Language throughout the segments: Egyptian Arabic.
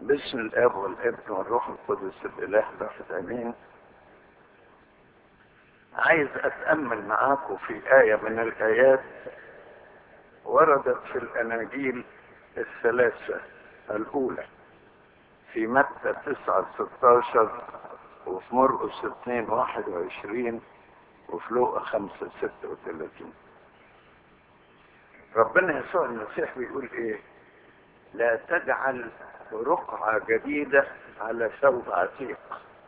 باسم الاب والابن والروح القدس الاله واحد امين عايز اتامل معاكم في ايه من الايات وردت في الاناجيل الثلاثه الاولى في متى 9 16 وفي مرقس 2 21 وفي لوقا 5 36 ربنا يسوع المسيح بيقول ايه لا تجعل رقعة جديدة على ثوب عتيق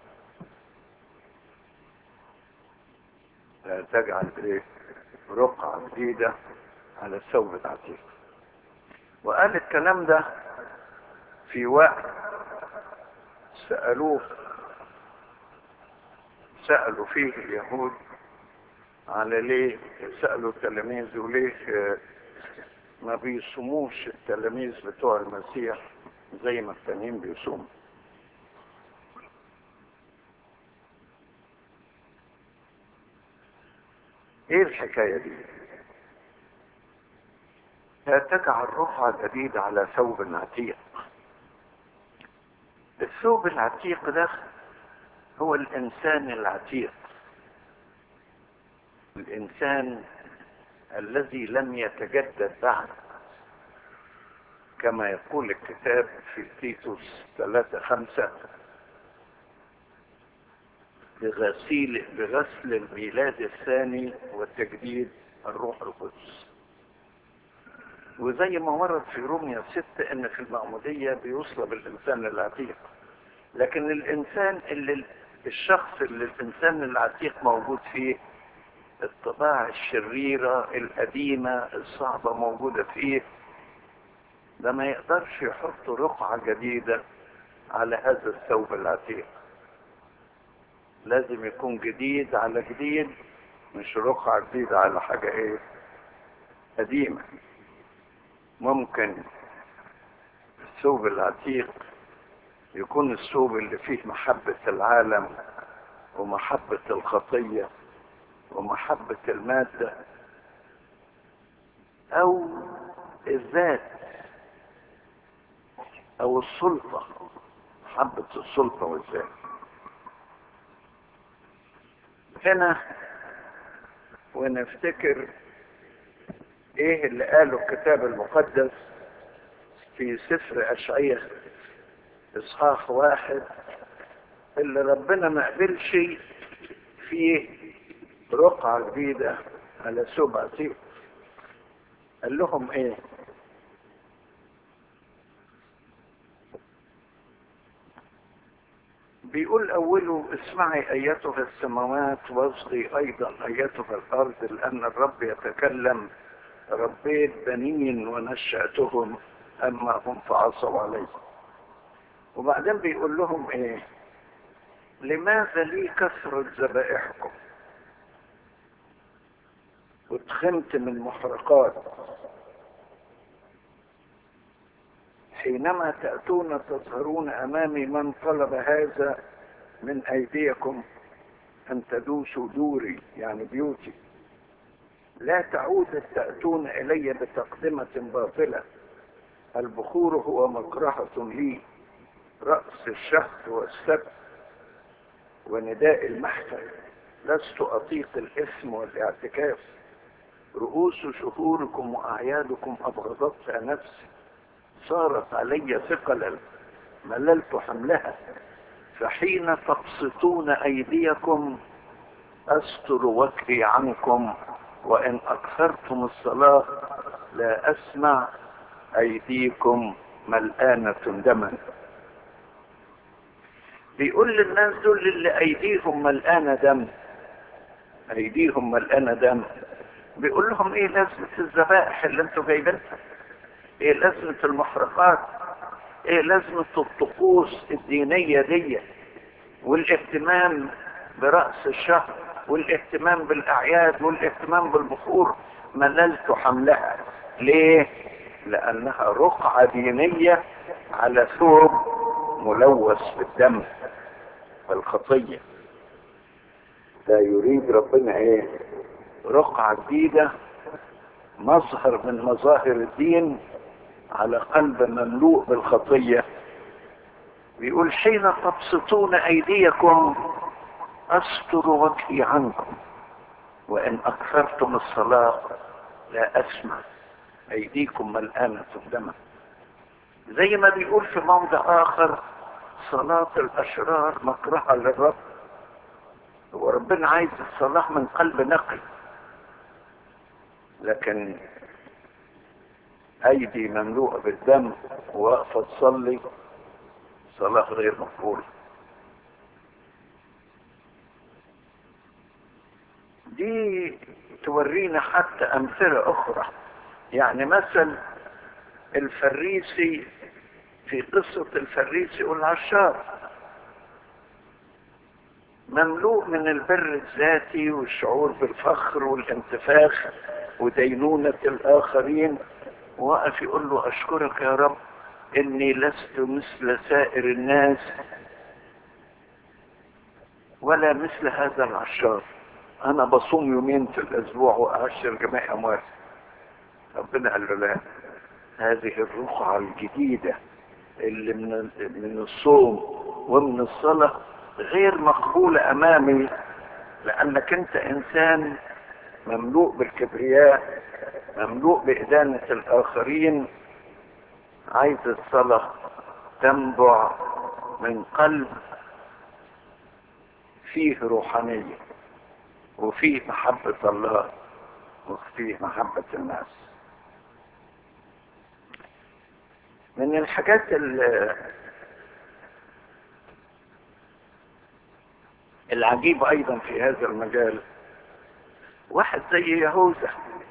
لا تجعل ايه رقعة جديدة على ثوب عتيق وقال الكلام ده في وقت سألوه سألوا فيه اليهود على ليه سألوا التلاميذ وليه ما بيصوموش التلاميذ بتوع المسيح زي ما التانيين بيصوموا ايه الحكاية دي لا تجعل رقعة جديدة على ثوب عتيق الثوب العتيق ده هو الانسان العتيق الانسان الذي لم يتجدد بعد كما يقول الكتاب في تيتوس ثلاثة خمسة بغسيل بغسل الميلاد الثاني وتجديد الروح القدس وزي ما ورد في روميا ستة ان في المعمودية بيصلب الانسان العتيق لكن الانسان اللي الشخص اللي الانسان العتيق موجود فيه الطباع الشريرة القديمة الصعبة موجودة فيه ده ما يقدرش يحط رقعة جديدة على هذا الثوب العتيق لازم يكون جديد على جديد مش رقعة جديدة على حاجة ايه قديمة ممكن الثوب العتيق يكون الثوب اللي فيه محبة العالم ومحبة الخطية ومحبة المادة او الذات او السلطة محبة السلطة والذات هنا ونفتكر ايه اللي قاله الكتاب المقدس في سفر اشعية اصحاح واحد اللي ربنا ما قبلش فيه رقعة جديدة على ثوب عتيق قال لهم ايه بيقول أوله اسمعي أيتها السماوات واصغي أيضا أيتها الأرض لأن الرب يتكلم ربيت بنين ونشأتهم أما هم فعصوا علي وبعدين بيقول لهم إيه لماذا لي كثرة ذبائحكم واتخنت من محرقات حينما تأتون تظهرون أمامي من طلب هذا من أيديكم أن تدوسوا دوري يعني بيوتي لا تعود تأتون إلي بتقدمة باطلة البخور هو مكرهة لي رأس الشهر والسبت ونداء المحفل لست أطيق الإثم والاعتكاف رؤوس شهوركم وأعيادكم أبغضتها نفسي صارت علي ثقلا مللت حملها فحين تبسطون أيديكم أستر وجهي عنكم وإن أكثرتم الصلاة لا أسمع أيديكم ملآنة دما بيقول للناس دول اللي أيديهم ملآنة دم أيديهم ملآنة دم بيقول لهم إيه لازمة الذبائح اللي أنتوا جايبينها ايه لازمة المحرقات ايه لازمة الطقوس الدينية دي والاهتمام برأس الشهر والاهتمام بالاعياد والاهتمام بالبخور مللت حملها ليه لانها رقعة دينية على ثوب ملوث بالدم والخطية لا يريد ربنا ايه رقعة جديدة مظهر من مظاهر الدين على قلب مملوء بالخطية بيقول حين تبسطون ايديكم استر وجهي عنكم وان اكثرتم الصلاة لا اسمع ايديكم ملآنة دما زي ما بيقول في موضع اخر صلاة الاشرار مكرهة للرب وربنا عايز الصلاة من قلب نقي لكن ايدي مملوءة بالدم واقفة تصلي صلاة غير مقبولة دي تورينا حتى امثلة اخرى يعني مثل الفريسي في قصة الفريسي والعشار مملوء من البر الذاتي والشعور بالفخر والانتفاخ ودينونة الآخرين وقف يقول له أشكرك يا رب إني لست مثل سائر الناس ولا مثل هذا العشار أنا بصوم يومين في الأسبوع وأعشر جميع أموالي ربنا قال له لا هذه الرقعة الجديدة اللي من من الصوم ومن الصلاة غير مقبولة أمامي لأنك أنت إنسان مملوء بالكبرياء مملوء بإدانة الآخرين عايز الصلاة تنبع من قلب فيه روحانية وفيه محبة الله وفيه محبة الناس من الحاجات العجيبة أيضا في هذا المجال واحد زي يهوذا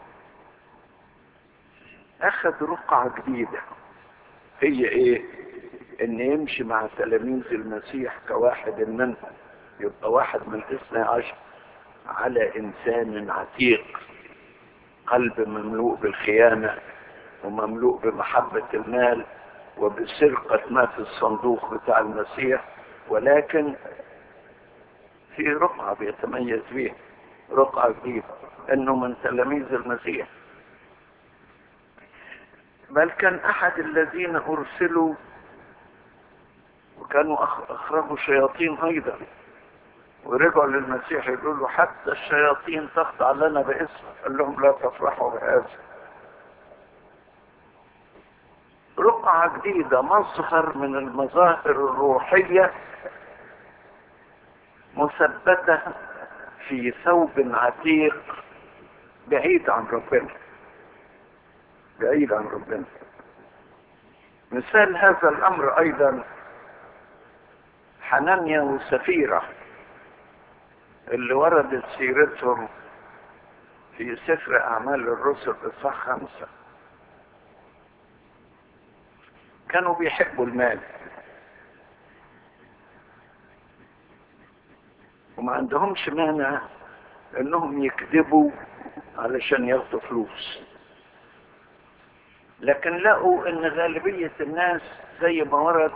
أخذ رقعة جديدة هي إيه؟ إن يمشي مع تلاميذ المسيح كواحد منهم يبقى واحد من اثنى عشر على إنسان عتيق قلب مملوء بالخيانة ومملوء بمحبة المال وبسرقة ما في الصندوق بتاع المسيح ولكن في رقعة بيتميز بيها رقعة جديدة انه من تلاميذ المسيح بل كان احد الذين ارسلوا وكانوا اخرجوا شياطين ايضا ورجعوا للمسيح يقولوا له حتى الشياطين تخضع لنا باسمه قال لهم لا تفرحوا بهذا رقعة جديدة مظهر من المظاهر الروحية مثبتة في ثوب عتيق بعيد عن ربنا بعيد عن ربنا مثال هذا الامر ايضا حنانيا وسفيرة اللي وردت سيرتهم في سفر اعمال الرسل اصحاح خمسة كانوا بيحبوا المال وما عندهمش مانع انهم يكذبوا علشان ياخدوا فلوس لكن لقوا ان غالبية الناس زي ما ورد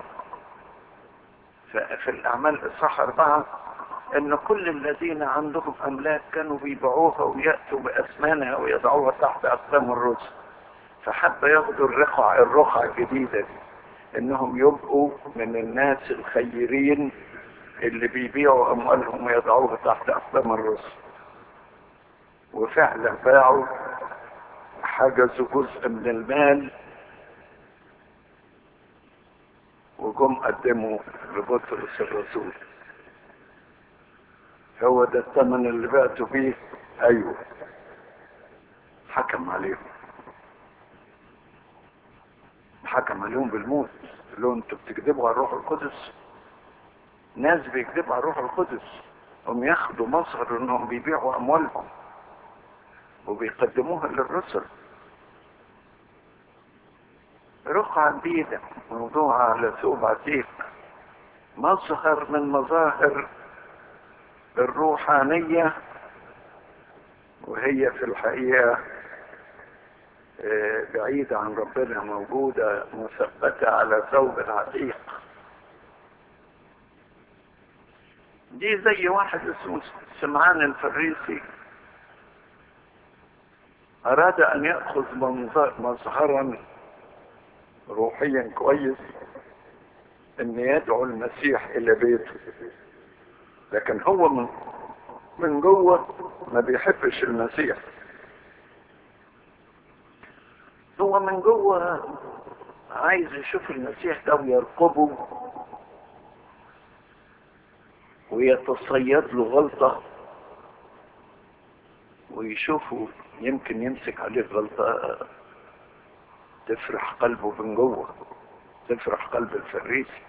في الاعمال اصحاح اربعة ان كل الذين عندهم املاك كانوا بيبيعوها ويأتوا باثمانها ويضعوها تحت اقدام الرسل فحب ياخدوا الرقع الرقعة الجديدة دي انهم يبقوا من الناس الخيرين اللي بيبيعوا اموالهم ويضعوها تحت اقدام الرسل وفعلا باعوا حجزوا جزء من المال وجم قدموا لبطرس الرسول هو ده الثمن اللي بعتوا بيه ايوه حكم عليهم حكم عليهم بالموت قال لهم انتوا بتكذبوا على الروح القدس ناس بيكذبوا على الروح القدس هم ياخدوا مظهر انهم بيبيعوا اموالهم وبيقدموها للرسل رقعة جديدة موضوعة على ثوب عتيق مظهر من مظاهر الروحانية وهي في الحقيقة بعيدة عن ربنا موجودة مثبتة على ثوب عتيق دي زي واحد اسمه سمعان الفريسي أراد أن يأخذ مظهرا روحيا كويس ان يدعو المسيح الى بيته لكن هو من من جوه ما بيحبش المسيح هو من جوه عايز يشوف المسيح ده ويرقبه ويتصيد له غلطة ويشوفه يمكن يمسك عليه غلطة تفرح قلبه من جوه تفرح قلب الفريسي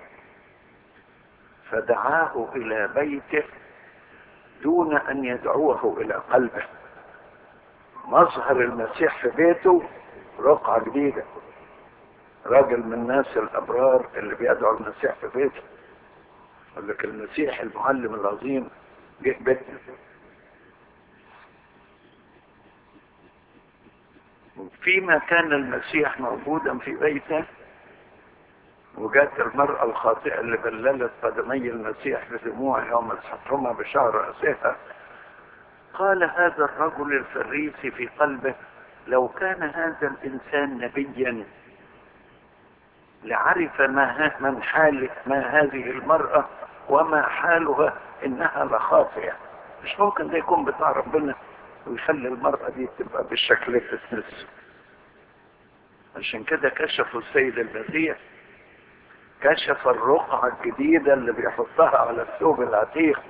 فدعاه إلى بيته دون أن يدعوه إلى قلبه مظهر المسيح في بيته رقعة جديدة راجل من الناس الأبرار اللي بيدعو المسيح في بيته يقول لك المسيح المعلم العظيم جه بيتنا فيما كان المسيح موجودا في بيته وجات المرأة الخاطئة اللي بللت قدمي المسيح بدموع يوم مسحتهما بشعر رأسها قال هذا الرجل الفريسي في قلبه لو كان هذا الإنسان نبيا لعرف ما من حال ما هذه المرأة وما حالها إنها لخاطئة مش ممكن ده يكون بتاع ربنا ويخلي المرأة دي تبقى بالشكل ده تتنسى عشان كده كشفوا السيد المسيح كشف الرقعة الجديدة اللي بيحطها على الثوب العتيق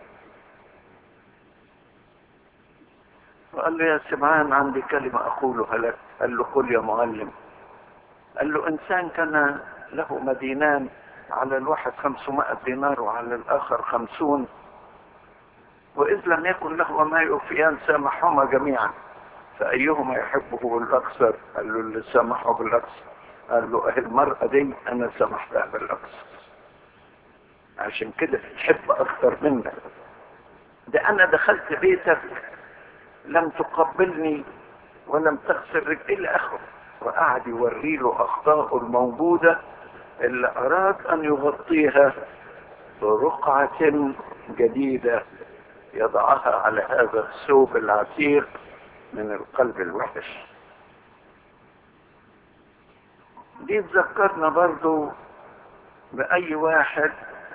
وقال له يا سمعان عندي كلمة أقولها لك قال له قل يا معلم قال له إنسان كان له مدينان على الواحد خمسمائة دينار وعلى الآخر خمسون وإذ لم يكن له ما يوفيان سامحهما جميعا فأيهما يحبه بالأكثر قال له اللي سامحه بالأكثر قال له المرأة دي أنا سامحتها بالأكثر عشان كده تحب أكثر منك ده أنا دخلت بيتك لم تقبلني ولم تغسل رجلي إلى آخره وقعد يوري له أخطاءه الموجودة اللي أراد أن يغطيها برقعة جديدة يضعها على هذا الثوب العتيق من القلب الوحش دي تذكرنا برضو بأي واحد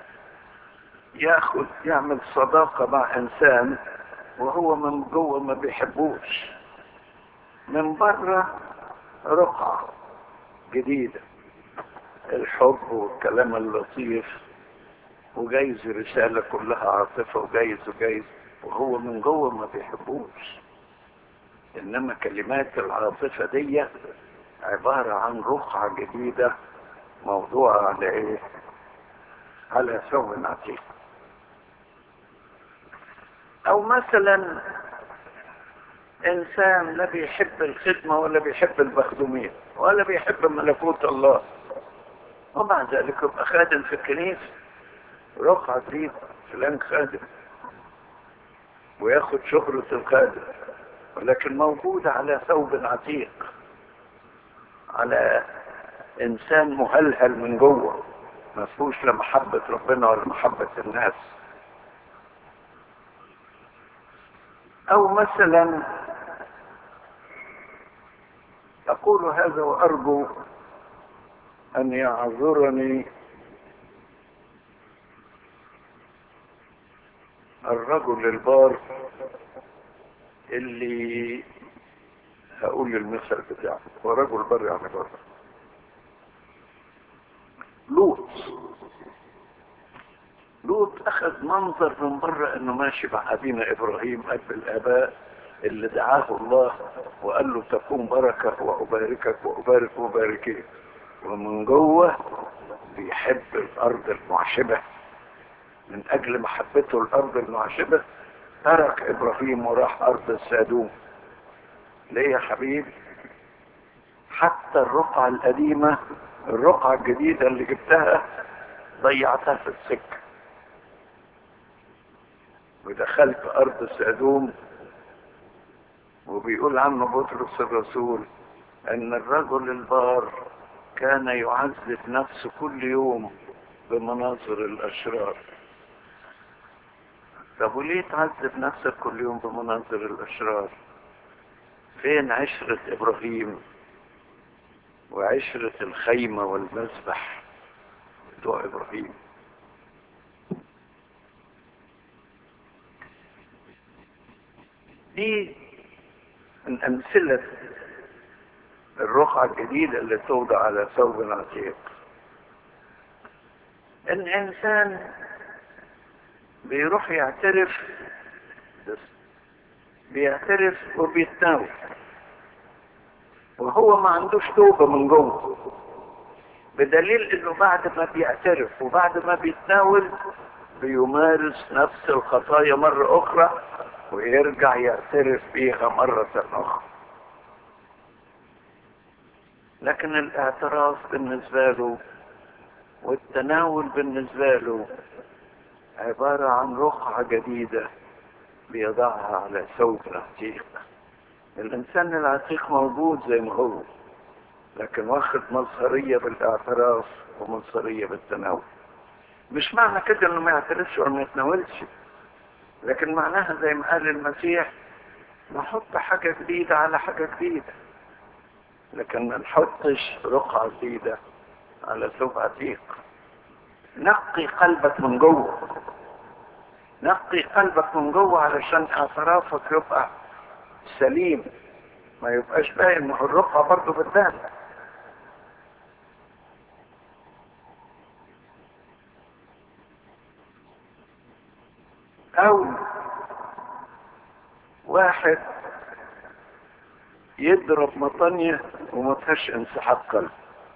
ياخد يعمل صداقة مع إنسان وهو من جوه ما بيحبوش من بره رقعة جديدة الحب والكلام اللطيف وجايز رسالة كلها عاطفة وجايز وجايز وهو من جوه ما بيحبوش انما كلمات العاطفة دي عبارة عن رقعة جديدة موضوعة على ايه على ثوب عتيق او مثلا انسان لا بيحب الخدمة ولا بيحب المخدومين ولا بيحب ملكوت الله ومع ذلك يبقى خادم في الكنيسة رقعة جديدة فلان خادم وياخد شهرة الخادم ولكن موجودة على ثوب عتيق على انسان مهلهل من جوه ما فيهوش لا محبة ربنا ولا محبة الناس او مثلا اقول هذا وارجو ان يعذرني الرجل البار اللي هقول المثل بتاعه هو رجل بر يعني بر لوط لوط اخذ منظر من بره انه ماشي مع ابينا ابراهيم اب الاباء اللي دعاه الله وقال له تكون بركة وأباركك وأبارك مباركين ومن جوه بيحب الأرض المعشبة من أجل محبته الأرض المعشبة ترك إبراهيم وراح أرض السادوم ليه يا حبيبي حتى الرقعة القديمة الرقعة الجديدة اللي جبتها ضيعتها في السكة ودخلت أرض السادوم وبيقول عنه بطرس الرسول ان الرجل البار كان يعذب نفسه كل يوم بمناظر الاشرار طب وليه تعذب نفسك كل يوم بمناظر الاشرار فين عشرة ابراهيم وعشرة الخيمة والمذبح بتوع ابراهيم دي من امثله الرقعه الجديده اللي توضع على ثوب عتيق الانسان بيروح يعترف بيعترف وبيتناول وهو ما عندوش توبة من جوه بدليل انه بعد ما بيعترف وبعد ما بيتناول بيمارس نفس الخطايا مرة اخرى ويرجع يعترف بيها مرة اخرى لكن الاعتراف بالنسبة له والتناول بالنسبة له عبارة عن رقعة جديدة بيضعها على ثوب عتيق الإنسان العتيق موجود زي ما هو لكن واخد مظهرية بالاعتراف ومظهرية بالتناول مش معنى كده انه ما يعترفش ولا ما يتناولش لكن معناها زي ما قال المسيح نحط حاجة جديدة على حاجة جديدة لكن ما نحطش رقعة جديدة على ثوب عتيق نقي قلبك من جوه نقي قلبك من جوه علشان اعترافك يبقى سليم ما يبقاش باين ما الرقعة برضه بتبان او واحد يضرب مطانية وما فيهاش انسحاب قلب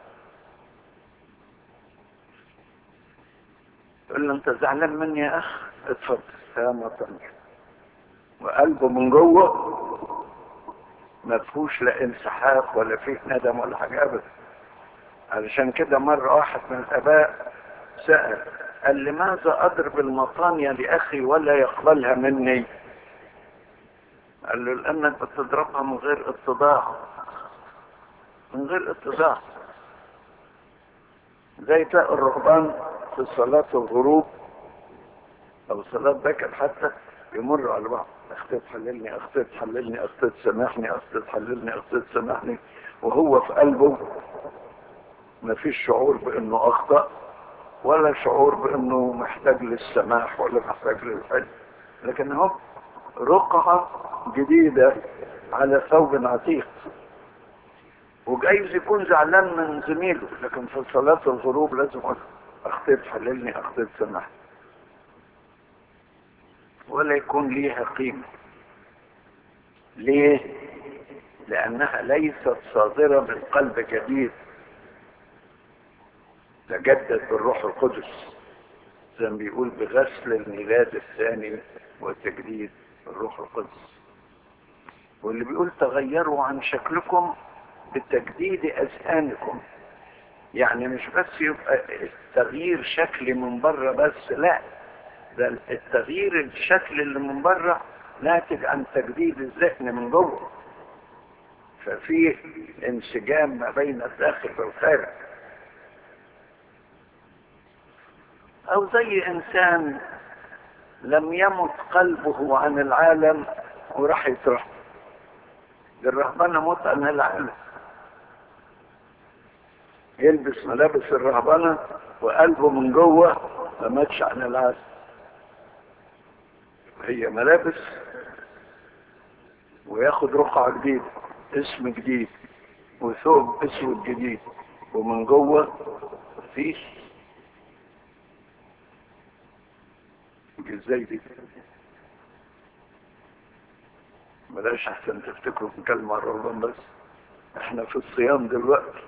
يقول له انت زعلان مني يا اخ اتفضل يا مطانية وقلبه من جوه ما فيهوش لا انسحاب ولا فيه ندم ولا حاجه ابدا علشان كده مره واحد من الاباء سال قال لماذا اضرب المطانية لاخي ولا يقبلها مني قال له لانك بتضربها من غير اتضاع من غير اتضاع زي تلاقي الرهبان في صلاة الغروب او صلاة بكر حتى يمروا على بعض اختي تحللني اختي تحللني اختي تسامحني اختي تحللني اختي تسامحني وهو في قلبه ما فيش شعور بانه اخطأ ولا شعور بانه محتاج للسماح ولا محتاج للحل لكن هو رقعة جديدة على ثوب عتيق وجايز يكون زعلان من زميله لكن في صلاة الغروب لازم اختي تحللني اختي تسامحني ولا يكون ليها قيمة ليه لانها ليست صادرة من قلب جديد تجدد بالروح القدس زي ما بيقول بغسل الميلاد الثاني وتجديد الروح القدس واللي بيقول تغيروا عن شكلكم بتجديد اذهانكم يعني مش بس يبقى التغيير شكلي من بره بس لا ده التغيير الشكل اللي من بره ناتج عن تجديد الذهن من جوه ففيه انسجام ما بين الداخل والخارج او زي انسان لم يمت قلبه عن العالم وراح يترح الرهبنة مت عن العالم يلبس ملابس الرهبنة وقلبه من جوه ما ماتش عن العالم هي ملابس وياخد رقعة جديدة اسم جديد وثوب اسود جديد ومن جوه مفيش ازاي دي بلاش احسن تفتكروا نتكلم عن رمضان بس احنا في الصيام دلوقتي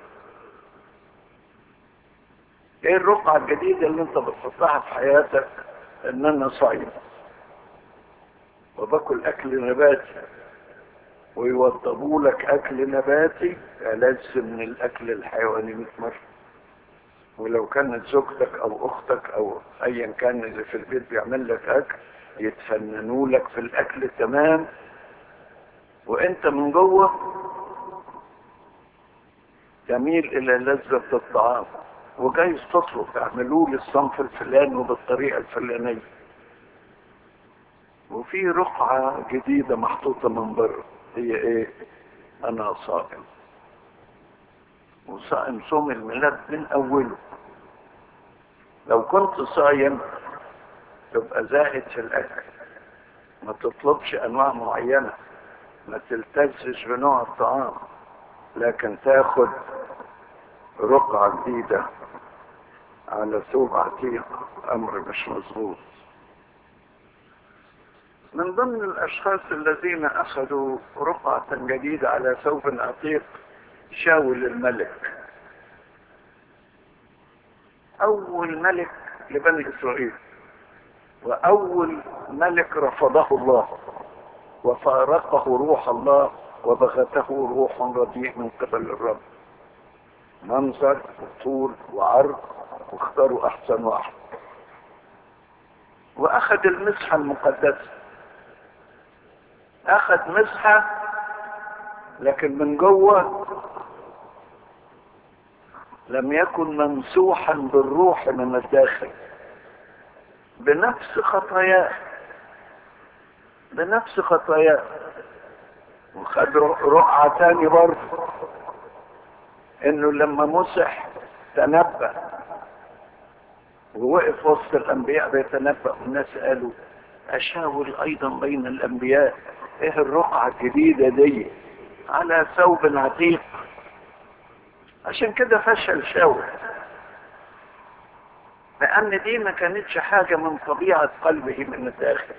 ايه الرقعة الجديدة اللي انت بتحطها في حياتك ان انا صايم وباكل اكل نباتي ويوضبوا لك اكل نباتي ألذ من الاكل الحيواني 100 مرة ولو كانت زوجتك او اختك او ايا كان اللي في البيت بيعمل لك اكل يتفننوا لك في الاكل تمام وانت من جوه تميل الى لذة الطعام وجايز تطلب اعملوه للصنف الفلاني وبالطريقة الفلانية وفي رقعة جديدة محطوطة من بره هي ايه انا صائم وصائم صوم الميلاد من اوله لو كنت صايم تبقى زاهد في الاكل ما تطلبش انواع معينة ما تلتزش بنوع الطعام لكن تاخد رقعة جديدة على ثوب عتيق امر مش مظبوط من ضمن الاشخاص الذين اخذوا رقعة جديدة على ثوب عتيق شاول الملك اول ملك لبني اسرائيل واول ملك رفضه الله وفارقه روح الله وبغته روح رديء من قبل الرب منظر وطول وعرض واختاروا احسن واحد واخذ المسحة المقدسة اخذ مسحة لكن من جوه لم يكن ممسوحا بالروح من الداخل بنفس خطاياه بنفس خطاياه وخد رقعة تاني برضه انه لما مسح تنبأ ووقف وسط الانبياء بيتنبأ والناس قالوا اشاول ايضا بين الانبياء ايه الرقعة الجديدة دي على ثوب عتيق عشان كده فشل شاول لان دي ما كانتش حاجة من طبيعة قلبه من الداخل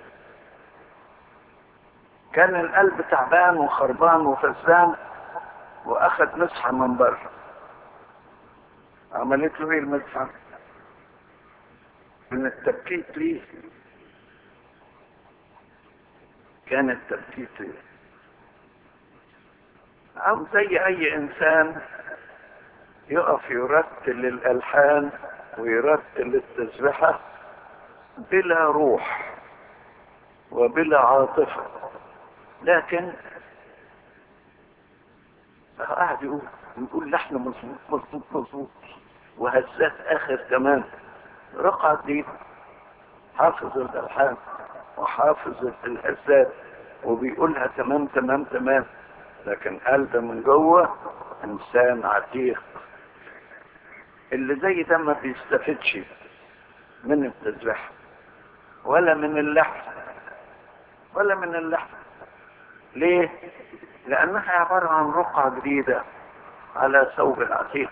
كان القلب تعبان وخربان وفزان واخد مسحة من بره عملت له ايه المسحة من التبكيت ليه كان التبكيت ليه او زي اي انسان يقف يرتل الالحان ويرتل التسبحة بلا روح وبلا عاطفة لكن قاعد يقول يقول لحن مظبوط مظبوط مظبوط وهزات اخر كمان رقعة دي حافظ الالحان وحافظ الهزات وبيقولها تمام تمام تمام لكن قلبه من جوه انسان عتيق اللي زي ده ما بيستفدش من التسبيح ولا من اللحن ولا من اللحن ليه لانها عبارة عن رقعة جديدة على ثوب العتيق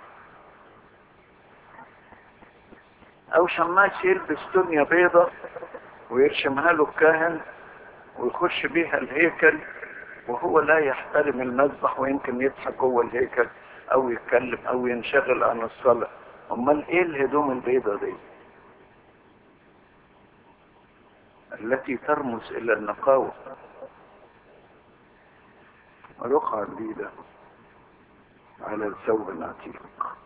او شماس يلبس دنيا بيضة ويرشمها له الكاهن ويخش بيها الهيكل وهو لا يحترم المذبح ويمكن يضحك جوه الهيكل او يتكلم او ينشغل عن الصلاة امال ايه الهدوم البيضة دي التي ترمز الى النقاوة رقعة جديدة على الثوب العتيق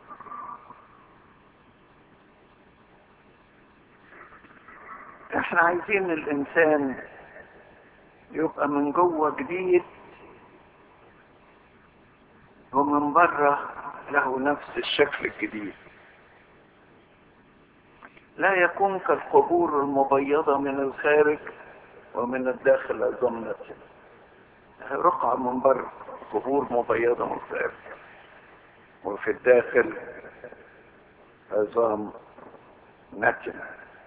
احنا عايزين الانسان يبقى من جوه جديد ومن بره له نفس الشكل الجديد لا يكون كالقبور المبيضة من الخارج ومن الداخل عظام رقعة من بره قبور مبيضة من الخارج وفي الداخل عظام نتنة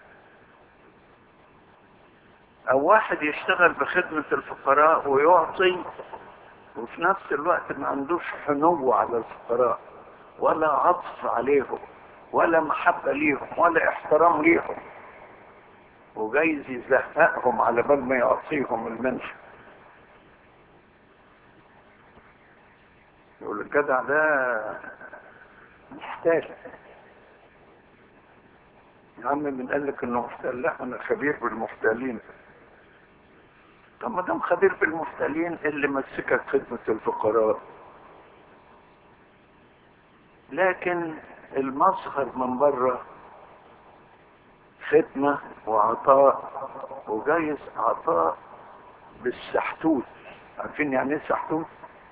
او واحد يشتغل بخدمة الفقراء ويعطي وفي نفس الوقت ما عندوش حنو على الفقراء ولا عطف عليهم ولا محبة ليهم ولا احترام ليهم وجايز يزهقهم على بال ما يعطيهم المنح يقول الجدع ده محتال يا عم من قال لك انه محتال لا انا خبير بالمحتالين طب ما دام خبير بالمحتالين اللي مسكك خدمة الفقراء لكن المظهر من بره خدمة وعطاء وجايز عطاء بالسحتوت عارفين يعني ايه سحتوت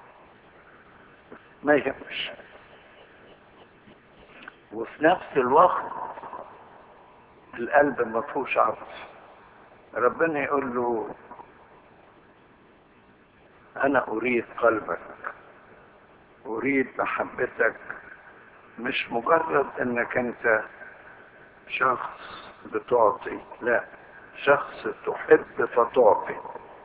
ما يهمش وفي نفس الوقت القلب ما فيهوش عطف ربنا يقول له انا اريد قلبك اريد محبتك مش مجرد انك انت شخص بتعطي لا شخص تحب فتعطي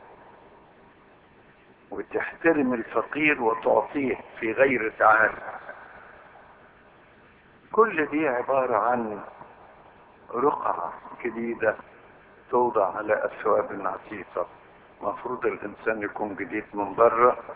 وتحترم الفقير وتعطيه في غير تعالى كل دي عبارة عن رقعة جديدة توضع على أثواب عتيقة مفروض الإنسان يكون جديد من بره